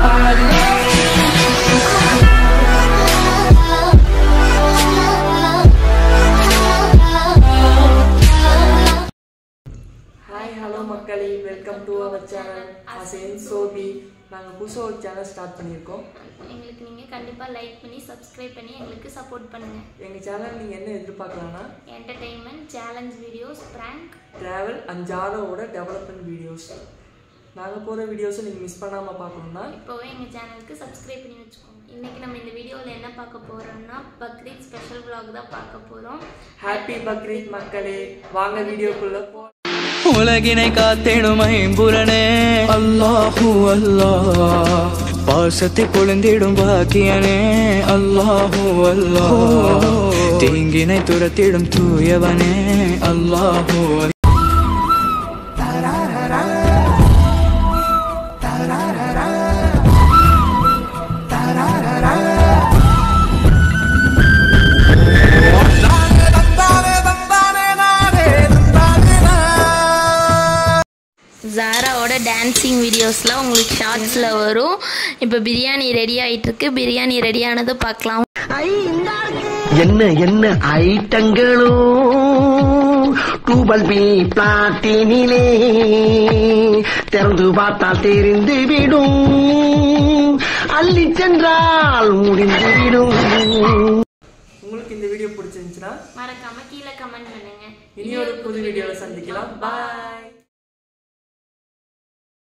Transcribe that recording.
hi hello மக்களே welcome to our channel அசேன் சோபி நாங்கள் புதுசாக ஒரு சேனல் ஸ்டார்ட் பண்ணியிருக்கோம் எங்களுக்கு நீங்கள் கண்டிப்பாக லைக் பண்ணி சப்ஸ்கிரைப் பண்ணி எங்களுக்கு சப்போர்ட் பண்ணுங்கள் எங்கள் சேனல் நீங்கள் என்ன எதிர்பார்க்கலாம்னா entertainment challenge videos prank travel and ஜாரோவோட டெவலப்மெண்ட் வீடியோஸ் நாங்கள் போகிற வீடியோஸை நீங்கள் மிஸ் பண்ணாமல் பார்க்கணுன்னா இப்போவே எங்கள் சேனலுக்கு சப்ஸ்கிரைப் பண்ணி வச்சுக்கோங்க இன்றைக்கி நம்ம இந்த வீடியோவில் என்ன பார்க்க போகிறோம்னா பக்ரீத் ஸ்பெஷல் vlog தான் பார்க்க போகிறோம் ஹாப்பி பக்ரீத் மக்களே வாங்க வீடியோக்குள்ளே போ உலகினை காத்திடும் ஐம்புலனே அல்லாஹூ அல்லாஹ் பாசத்தை பொழுந்திடும் பாக்கியனே அல்லாஹூ அல்லாஹ் தீங்கினை துரத்திடும் தூயவனே அல்லாஹூ ஜாராவோட டான்ஸிங் வீடியோஸ்லாம் உங்களுக்கு ஷார்ட்ஸில் வரும் இப்போ பிரியாணி ரெடி ஆகிட்டுருக்கு பிரியாணி ரெடி ஆனதை பார்க்கலாம் என்ன என்ன ஐட்டங்களோ டூபல் பி பிளாட்டினிலே திறந்து பார்த்தால் தெரிந்து விடும் அள்ளி சென்றால் முடிந்துவிடும் உங்களுக்கு இந்த வீடியோ பிடிச்சிருந்துச்சுன்னா மறக்காமல் கீழே கமெண்ட் பண்ணுங்கள் இனி ஒரு புது வீடியோவில் சந்திக்கலாம் பாய்